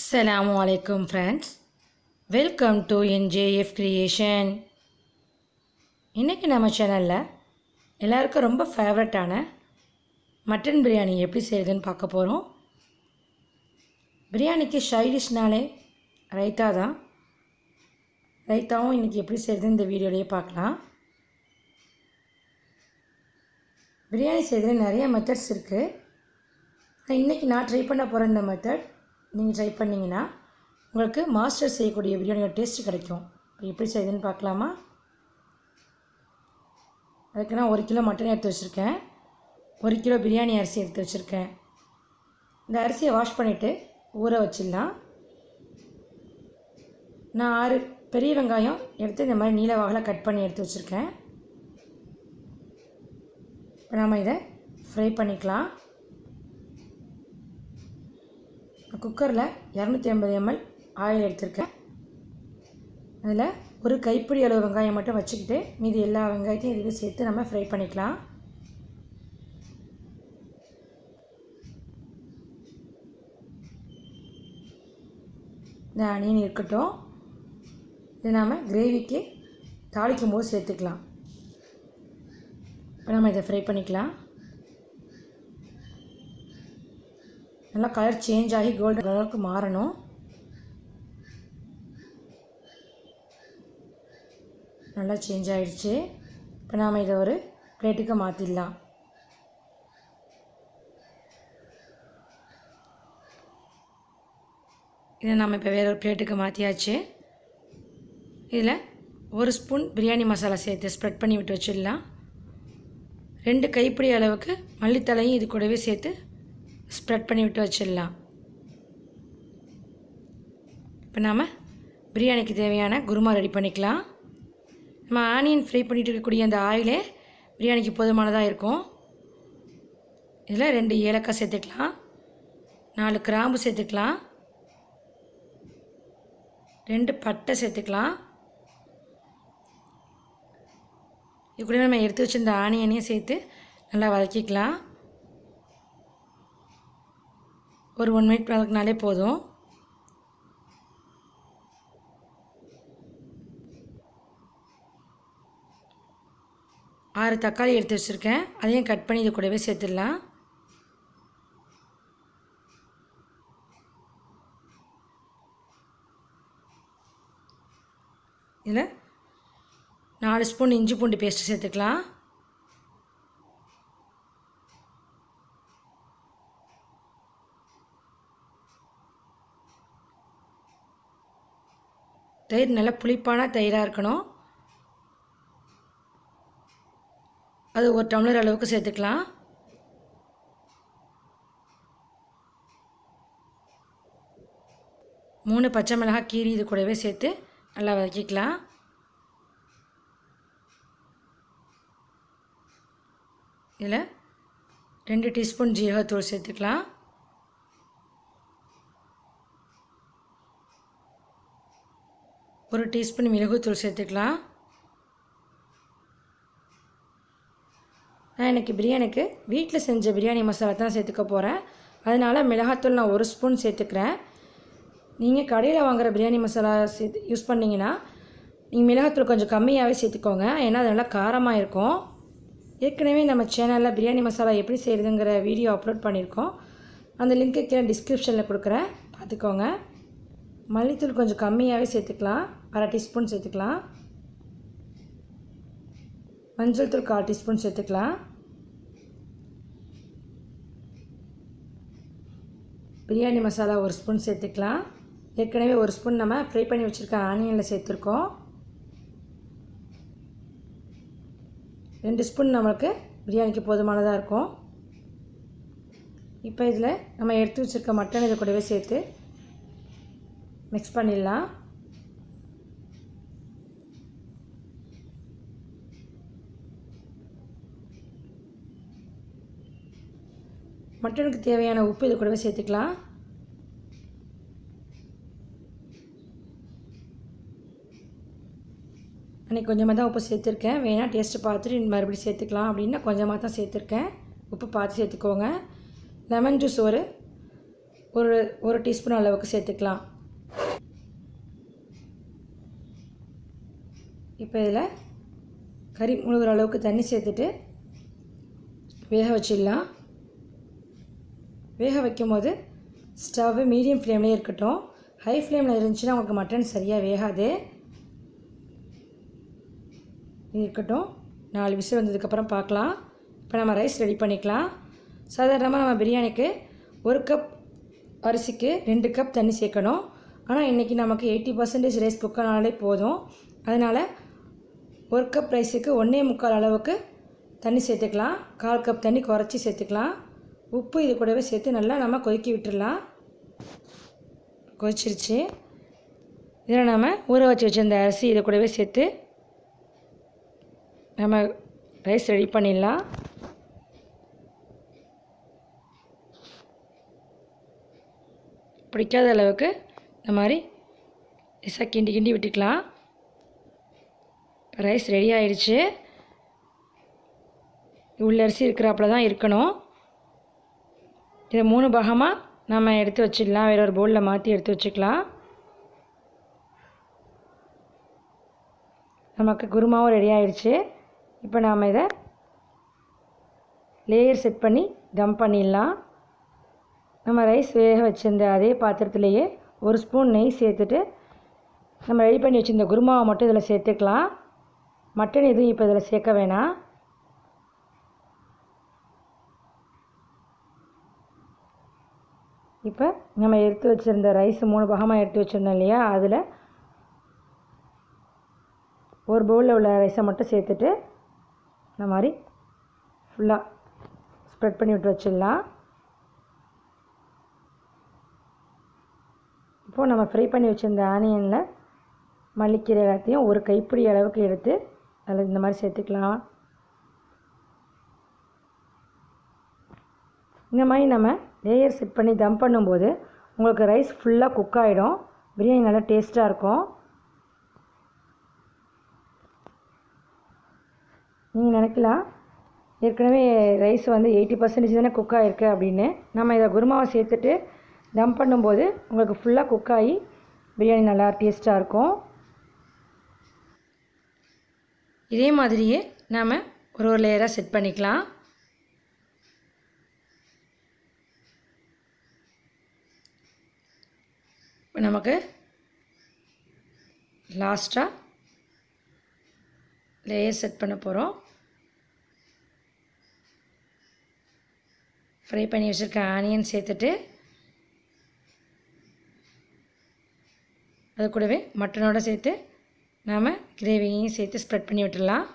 அஸ்ஸலாமு அலைக்கும் friends welcome to NJF creation இன்றைக்கி நம்ம சேனலில் எல்லாருக்கும் ரொம்ப ஃபேவரட்டான மட்டன் பிரியாணி எப்படி செய்யுதுன்னு பார்க்க போகிறோம் பிரியாணிக்கு ஷைடிஷ்னாலே ரைத்தா தான் ரைத்தாவும் இன்றைக்கி எப்படி செய்யுதுன்னு இந்த வீடியோலேயே பார்க்கலாம் பிரியாணி செய்கிறதுல நிறைய மெத்தட்ஸ் இருக்குது இன்றைக்கி நான் ட்ரை பண்ண போகிற இந்த மெத்தட் நீங்கள் ட்ரை பண்ணிங்கன்னா உங்களுக்கு மாஸ்டர் செய்யக்கூடிய பிரியாணியோட டேஸ்ட் கிடைக்கும் இப்போ எப்படி செய்யுதுன்னு பார்க்கலாமா அதுக்கு நான் ஒரு கிலோ மட்டன் எடுத்து வச்சுருக்கேன் ஒரு கிலோ பிரியாணி அரிசி எடுத்து வச்சுருக்கேன் இந்த அரிசியை வாஷ் பண்ணிவிட்டு ஊற வச்சிடலாம் நான் ஆறு பெரிய வெங்காயம் எடுத்து இந்த மாதிரி நீல வாகில் கட் பண்ணி எடுத்து வச்சுருக்கேன் இப்போ நாம் இதை ஃப்ரை பண்ணிக்கலாம் குக்கரில் இரநூத்தி ஐம்பது எம்எல் ஆயில் எடுத்திருக்கேன் அதில் ஒரு கைப்பிடி அளவு வெங்காயம் மட்டும் வச்சுக்கிட்டு மீதி எல்லா வெங்காயத்தையும் இதுக்கு சேர்த்து நம்ம ஃப்ரை பண்ணிக்கலாம் இந்த அணியன் இருக்கட்டும் இது நாம் கிரேவிக்கு தாளிக்கும் போது சேர்த்துக்கலாம் இப்போ நம்ம இதை ஃப்ரை பண்ணிக்கலாம் நல்லா கலர் சேஞ்ச் ஆகி கோல்டன் கலருக்கு மாறணும் நல்லா சேஞ்ச் ஆகிடுச்சு இப்போ நாம் இதை ஒரு பிளேட்டுக்கு மாற்றிடலாம் இதை நாம் இப்போ வேறு ஒரு பிளேட்டுக்கு மாற்றியாச்சு இதில் ஒரு ஸ்பூன் பிரியாணி மசாலா சேர்த்து ஸ்ப்ரெட் பண்ணி விட்டு வச்சிடலாம் ரெண்டு கைப்பிடி அளவுக்கு மல்லித்தலையும் இது கூடவே சேர்த்து ஸ்ப்ரெட் பண்ணி விட்டு வச்சிடலாம் இப்போ நாம் பிரியாணிக்கு தேவையான குருமா ரெடி பண்ணிக்கலாம் நம்ம ஆனியன் ஃப்ரை பண்ணிட்டு இருக்கக்கூடிய அந்த ஆயிலே பிரியாணிக்கு போதுமானதாக இருக்கும் இதில் ரெண்டு ஏலக்காய் சேர்த்துக்கலாம் நாலு கிராம்பு சேர்த்துக்கலாம் ரெண்டு பட்டை சேர்த்துக்கலாம் இது கூட நம்ம எடுத்து வச்சிருந்த ஆனியனையும் சேர்த்து நல்லா வதக்கிக்கலாம் ஒரு ஒன் மினிட் வதக்கினாலே போதும் ஆறு தக்காளி எடுத்து வச்சுருக்கேன் அதையும் கட் பண்ணி இது கூடவே சேர்த்துடலாம் இதில் நாலு ஸ்பூன் இஞ்சி பூண்டு பேஸ்ட்டு சேர்த்துக்கலாம் தயிர் நல்லா புளிப்பான தயிராக இருக்கணும் அது ஒரு டம்ளர் அளவுக்கு சேர்த்துக்கலாம் மூணு பச்சை மிளகாய் கீரி இது கூடவே சேர்த்து நல்லா வதக்கிக்கலாம் இதில் ரெண்டு டீஸ்பூன் ஜீரகத்தூள் சேர்த்துக்கலாம் ஒரு டீஸ்பூன் மிளகுத்தூள் சேர்த்துக்கலாம் நான் இன்றைக்கி பிரியாணிக்கு வீட்டில் செஞ்ச பிரியாணி மசாலா தான் சேர்த்துக்க போகிறேன் அதனால் மிளகாத்தூள் நான் ஒரு ஸ்பூன் சேர்த்துக்கிறேன் நீங்கள் கடையில் வாங்குகிற பிரியாணி மசாலா சேர்த்து யூஸ் பண்ணிங்கன்னா நீங்கள் மிளகாத்தூள் கொஞ்சம் கம்மியாகவே சேர்த்துக்கோங்க ஏன்னா அது நல்லா காரமாக இருக்கும் ஏற்கனவே நம்ம சேனலில் பிரியாணி மசாலா எப்படி செய்கிறதுங்கிற வீடியோ அப்லோட் பண்ணியிருக்கோம் அந்த லிங்க்கு கீழே டிஸ்கிரிப்ஷனில் கொடுக்குறேன் பார்த்துக்கோங்க மல்லித்தூள் கொஞ்சம் கம்மியாகவே சேர்த்துக்கலாம் அரை டீஸ்பூன் சேர்த்துக்கலாம் மஞ்சள் தூள் கால் டீஸ்பூன் சேர்த்துக்கலாம் பிரியாணி மசாலா ஒரு ஸ்பூன் சேர்த்துக்கலாம் ஏற்கனவே ஒரு ஸ்பூன் நம்ம ஃப்ரை பண்ணி வச்சுருக்க ஆனியனில் சேர்த்துருக்கோம் ரெண்டு ஸ்பூன் நம்மளுக்கு பிரியாணிக்கு போதுமானதாக இருக்கும் இப்போ இதில் நம்ம எடுத்து வச்சுருக்க மட்டன் இதை கூடவே சேர்த்து மிக்ஸ் பண்ணிடலாம் மட்டனுக்கு தேவையான உப்பு இது கூடவே சேர்த்துக்கலாம் அன்றைக்கி கொஞ்சமாக தான் உப்பு சேர்த்துருக்கேன் வேணால் டேஸ்ட்டு பார்த்துட்டு மறுபடியும் சேர்த்துக்கலாம் அப்படின்னா கொஞ்சமாக தான் சேர்த்துருக்கேன் உப்பு பார்த்து சேர்த்துக்கோங்க லெமன் ஜூஸ் ஒரு ஒரு ஒரு டீஸ்பூன் அளவுக்கு சேர்த்துக்கலாம் இப்போ இதில் கறி முழுகிற அளவுக்கு தண்ணி சேர்த்துட்டு வேக வச்சிடலாம் வேக வைக்கும்போது ஸ்டவ்வு மீடியம் ஃப்ளேம்லேயே இருக்கட்டும் ஹை ஃப்ளேமில் இருந்துச்சுன்னா உங்களுக்கு மட்டன் சரியாக வேகாது இது இருக்கட்டும் நாலு விசில் வந்ததுக்கப்புறம் பார்க்கலாம் இப்போ நம்ம ரைஸ் ரெடி பண்ணிக்கலாம் சாதாரணமாக நம்ம பிரியாணிக்கு ஒரு கப் அரிசிக்கு ரெண்டு கப் தண்ணி சேர்க்கணும் ஆனால் இன்றைக்கி நமக்கு எயிட்டி பர்சன்டேஜ் ரைஸ் குக் ஆனாலே போதும் அதனால் ஒரு கப் ரைஸுக்கு ஒன்றே முக்கால் அளவுக்கு தண்ணி சேர்த்துக்கலாம் கால் கப் தண்ணி குறைச்சி சேர்த்துக்கலாம் உப்பு இது கூடவே சேர்த்து நல்லா நம்ம கொதிக்க விட்டுடலாம் கொதிச்சிருச்சு இதில் நம்ம ஊற வச்சு வச்சுருந்த அரிசி இதை கூடவே சேர்த்து நம்ம ரைஸ் ரெடி பண்ணிடலாம் பிடிக்காத அளவுக்கு இந்த மாதிரி லேசாக கிண்டி கிண்டி விட்டுக்கலாம் ரைஸ் ரெடி ஆயிடுச்சு உள்ள அரிசி இருக்கிறாப்புல தான் இருக்கணும் இதை மூணு பாகமாக நம்ம எடுத்து வச்சிடலாம் வேற ஒரு பவுலில் மாற்றி எடுத்து வச்சுக்கலாம் நமக்கு குருமாவும் ரெடி ஆயிடுச்சு இப்போ நாம் இதை லேயர் செட் பண்ணி தம் பண்ணிடலாம் நம்ம ரைஸ் வேக வச்சிருந்த அதே பாத்திரத்துலேயே ஒரு ஸ்பூன் நெய் சேர்த்துட்டு நம்ம ரெடி பண்ணி வச்சுருந்த குருமாவை மட்டும் இதில் சேர்த்துக்கலாம் மட்டன் எதுவும் இப்போ இதில் சேர்க்க வேணாம் இப்போ நம்ம எடுத்து வச்சுருந்த ரைஸ் மூணு பாகமாக எடுத்து வச்சுருந்தோம் இல்லையா அதில் ஒரு பவுலில் உள்ள ரைஸை மட்டும் சேர்த்துட்டு இந்த மாதிரி ஃபுல்லாக ஸ்ப்ரெட் பண்ணி விட்டு வச்சிடலாம் இப்போது நம்ம ஃப்ரை பண்ணி வச்சுருந்த ஆனியனில் மல்லிக்கீரை எல்லாத்தையும் ஒரு கைப்பிடி அளவுக்கு எடுத்து அதில் இந்த மாதிரி சேர்த்துக்கலாம் இந்த மாதிரி நம்ம லேயர் செட் பண்ணி தம் பண்ணும்போது உங்களுக்கு ரைஸ் ஃபுல்லாக குக் ஆகிடும் பிரியாணி நல்லா டேஸ்ட்டாக இருக்கும் நீங்கள் நினைக்கலாம் ஏற்கனவே ரைஸ் வந்து எயிட்டி பர்சன்டேஜ் தானே குக் ஆகிருக்கு அப்படின்னு நம்ம இதை குருமாவை சேர்த்துட்டு தம் பண்ணும்போது உங்களுக்கு ஃபுல்லாக குக் ஆகி பிரியாணி நல்லா டேஸ்ட்டாக இருக்கும் இதே மாதிரியே நாம் ஒரு ஒரு லேயராக செட் பண்ணிக்கலாம் இப்போ நமக்கு லாஸ்ட்டாக லேயர் செட் பண்ண போகிறோம் ஃப்ரை பண்ணி வச்சுருக்க ஆனியன் சேர்த்துட்டு அது கூடவே மட்டனோட சேர்த்து நாம் கிரேவியையும் சேர்த்து ஸ்ப்ரெட் பண்ணி விட்டுடலாம்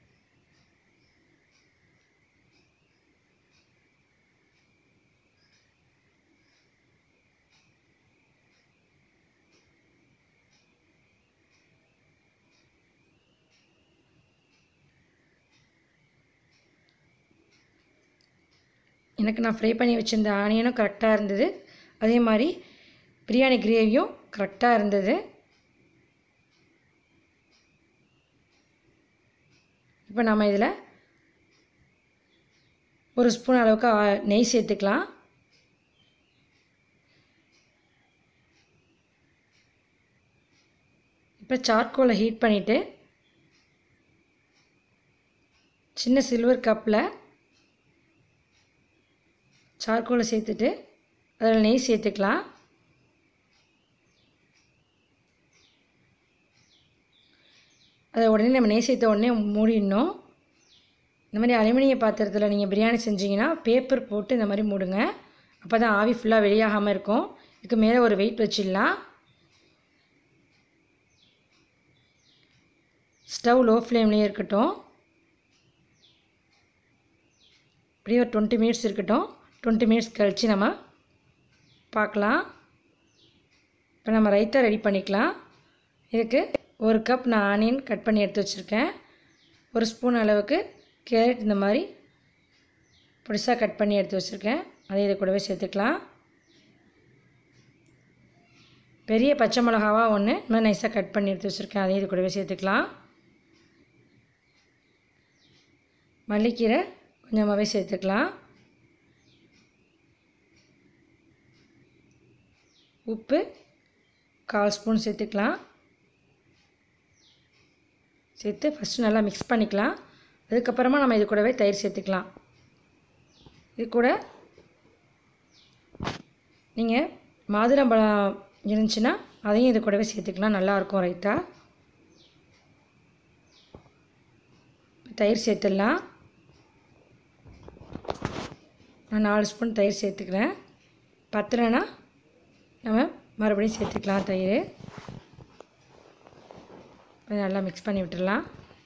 எனக்கு நான் ஃப்ரை பண்ணி வச்சுருந்த ஆனியனும் கரெக்டாக இருந்தது அதே மாதிரி பிரியாணி கிரேவியும் கரெக்டாக இருந்தது இப்போ நம்ம இதில் ஒரு ஸ்பூன் அளவுக்கு ஆ- நெய் சேர்த்துக்கலாம் இப்போ சார்கோலை ஹீட் பண்ணிவிட்டு சின்ன சில்வர் கப்பில் சார்கோலை சேர்த்துட்டு அதில் நெய் சேர்த்துக்கலாம் அதை உடனே நம்ம நெய் சேர்த்த உடனே மூடிடணும் இந்த மாதிரி அலுமினிய பாத்திரத்தில் நீங்கள் பிரியாணி செஞ்சீங்கன்னா பேப்பர் போட்டு இந்த மாதிரி மூடுங்க அப்போ தான் ஆவி ஃபுல்லாக வெளியாகாமல் இருக்கும் இதுக்கு மேலே ஒரு வெயிட் வச்சிடலாம் ஸ்டவ் லோ ஃப்ளேம்லேயே இருக்கட்டும் இப்படியே ஒரு டுவெண்ட்டி மினிட்ஸ் இருக்கட்டும் டுவெண்ட்டி மினிட்ஸ் கழித்து நம்ம பார்க்கலாம் இப்போ நம்ம ரைத்தா ரெடி பண்ணிக்கலாம் இதுக்கு ஒரு கப் நான் ஆனியன் கட் பண்ணி எடுத்து வச்சுருக்கேன் ஒரு ஸ்பூன் அளவுக்கு கேரட் இந்த மாதிரி பொடிசாக கட் பண்ணி எடுத்து வச்சுருக்கேன் அதை இது கூடவே சேர்த்துக்கலாம் பெரிய பச்சை மிளகாவா ஒன்று இந்த மாதிரி நைஸாக கட் பண்ணி எடுத்து வச்சுருக்கேன் அதையும் இது கூடவே சேர்த்துக்கலாம் மல்லிக்கீரை கொஞ்சமாகவே சேர்த்துக்கலாம் உப்பு கால் ஸ்பூன் சேர்த்துக்கலாம் சேர்த்து ஃபஸ்ட்டு நல்லா மிக்ஸ் பண்ணிக்கலாம் அதுக்கப்புறமா நம்ம இது கூடவே தயிர் சேர்த்துக்கலாம் இது கூட நீங்கள் மாதுளம்பழம் இருந்துச்சுன்னா அதையும் இது கூடவே சேர்த்துக்கலாம் நல்லாயிருக்கும் ரைத்தா தயிர் சேர்த்துடலாம் நான் நாலு ஸ்பூன் தயிர் சேர்த்துக்கிறேன் பத்தலைன்னா நம்ம மறுபடியும் சேர்த்துக்கலாம் தயிர் அதை நல்லா மிக்ஸ் பண்ணி விட்டுடலாம்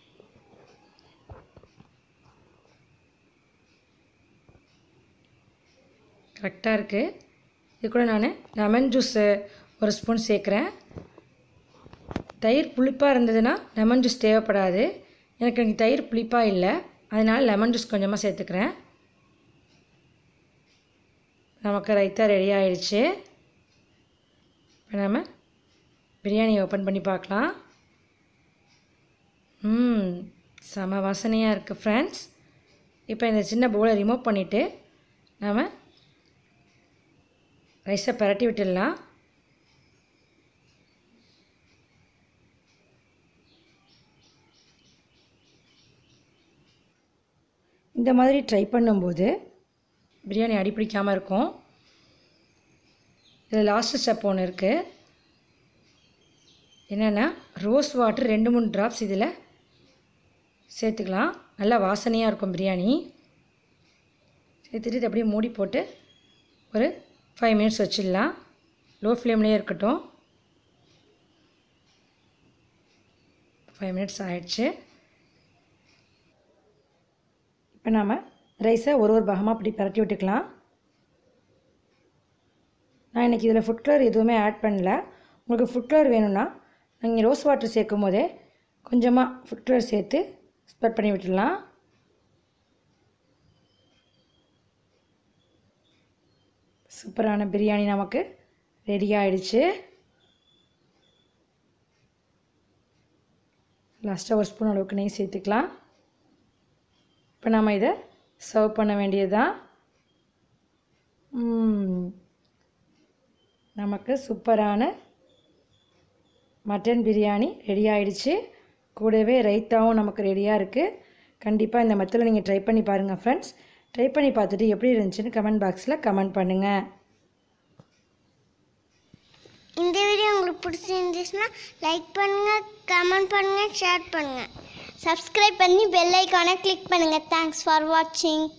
கரெக்டாக இருக்குது இது கூட நான் லெமன் ஜூஸு ஒரு ஸ்பூன் சேர்க்குறேன் தயிர் புளிப்பாக இருந்ததுன்னா லெமன் ஜூஸ் தேவைப்படாது எனக்கு இன்றைக்கி தயிர் புளிப்பாக இல்லை அதனால் லெமன் ஜூஸ் கொஞ்சமாக சேர்த்துக்கிறேன் நமக்கு ரைத்தா ரெடி ஆயிடுச்சு இப்போ நம்ம பிரியாணி ஓப்பன் பண்ணி பார்க்கலாம் ம் செம வாசனையாக இருக்குது ஃப்ரெண்ட்ஸ் இப்போ இந்த சின்ன பவுலை ரிமூவ் பண்ணிவிட்டு நம்ம ரைஸை பரட்டி விட்டுடலாம் இந்த மாதிரி ட்ரை பண்ணும்போது பிரியாணி அடிப்பிடிக்காமல் இருக்கும் இதில் லாஸ்ட்டு ஸ்டெப் ஒன்று இருக்குது என்னென்னா ரோஸ் வாட்டர் ரெண்டு மூணு ட்ராப்ஸ் இதில் சேர்த்துக்கலாம் நல்லா வாசனையாக இருக்கும் பிரியாணி சேர்த்துட்டு இதை அப்படியே மூடி போட்டு ஒரு ஃபைவ் மினிட்ஸ் வச்சிடலாம் லோ ஃப்ளேம்லேயே இருக்கட்டும் ஃபைவ் மினிட்ஸ் ஆயிடுச்சு இப்போ நாம் ரைஸை ஒரு ஒரு பாகமாக அப்படி பரட்டி விட்டுக்கலாம் நான் இன்றைக்கி இதில் ஃபுட் கலர் எதுவுமே ஆட் பண்ணல உங்களுக்கு ஃபுட் கலர் வேணும்னா நீங்கள் ரோஸ் வாட்டர் சேர்க்கும் போதே கொஞ்சமாக ஃபுட் கலர் சேர்த்து ஸ்ப்ரெட் பண்ணி விட்டுடலாம் சூப்பரான பிரியாணி நமக்கு ரெடி ஆயிடுச்சு லாஸ்ட்டாக ஒரு ஸ்பூன் அளவுக்கு நெய் சேர்த்துக்கலாம் இப்போ நம்ம இதை சர்வ் பண்ண வேண்டியது தான் நமக்கு சூப்பரான மட்டன் பிரியாணி ரெடி ஆயிடுச்சு கூடவே ரைத்தாவும் நமக்கு ரெடியாக இருக்குது கண்டிப்பாக இந்த மெத்தடில் நீங்கள் ட்ரை பண்ணி பாருங்கள் ஃப்ரெண்ட்ஸ் ட்ரை பண்ணி பார்த்துட்டு எப்படி இருந்துச்சுன்னு கமெண்ட் பாக்ஸில் கமெண்ட் பண்ணுங்கள் இந்த வீடியோ உங்களுக்கு பிடிச்சிருந்துச்சுன்னா லைக் பண்ணுங்கள் கமெண்ட் பண்ணுங்கள் ஷேர் பண்ணுங்கள் சப்ஸ்கிரைப் பண்ணி பெல் ஐக்கானை கிளிக் பண்ணுங்கள் தேங்க்ஸ் ஃபார் வாட்சிங்